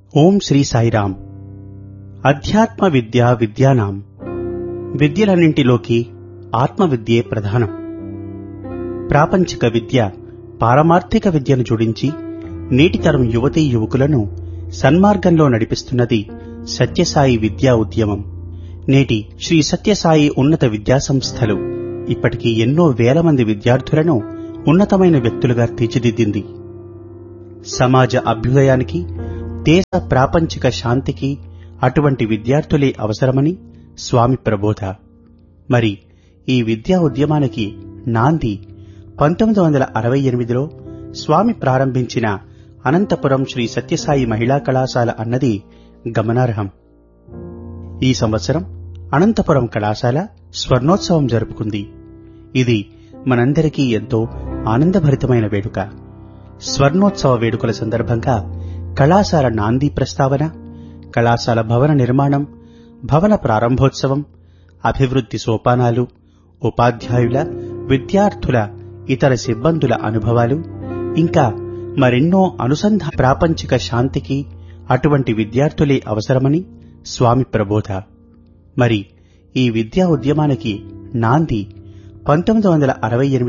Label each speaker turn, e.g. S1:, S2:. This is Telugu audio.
S1: ఓం శ్రీ సాయిరాం అధ్యాత్మ విద్య విద్యానాం విద్యలన్నింటిలోకి ఆత్మ విద్యే ప్రధానం ప్రాపంచిక విద్య పారమార్థిక విద్యను జోడించి నేటితరం యువతీ యువకులను సన్మార్గంలో నడిపిస్తున్నది సత్యసాయి విద్యా ఉద్యమం నేటి శ్రీ సత్యసాయి ఉన్నత విద్యా సంస్థలు ఇప్పటికీ ఎన్నో వేల మంది విద్యార్థులను ఉన్నతమైన వ్యక్తులుగా తీర్చిదిద్దింది సమాజ అభ్యుదయానికి దేశ ప్రాపంచిక శాంతికి అటువంటి విద్యార్థులే అవసరమని స్వామి ప్రబోధ మరి ఈ విద్యా ఉద్యమానికి నాంది పంతొమ్మిది వందల అరవై ఎనిమిదిలో స్వామి ప్రారంభించిన అనంతపురం శ్రీ సత్యసాయి మహిళా కళాశాల అన్నది గమనార్హం ఈ సంవత్సరం అనంతపురం కళాశాల స్వర్ణోత్సవం జరుపుకుంది ఇది మనందరికీ ఎంతో ఆనందభరితమైన వేడుక స్వర్ణోత్సవ వేడుకల సందర్భంగా కళాశాల నాంది ప్రస్తావన కళాశాల భవన నిర్మాణం భవన ప్రారంభోత్సవం అభివృద్ధి సోపానాలు ఉపాధ్యాయుల విద్యార్థుల ఇతర సిబ్బందుల అనుభవాలు ఇంకా మరెన్నో అనుసంధ ప్రాపంచిక శాంతికి అటువంటి విద్యార్థులే అవసరమని స్వామి ప్రబోధ మరి ఈ విద్యా ఉద్యమానికి నాంది పంతొమ్మిది వందల అరవై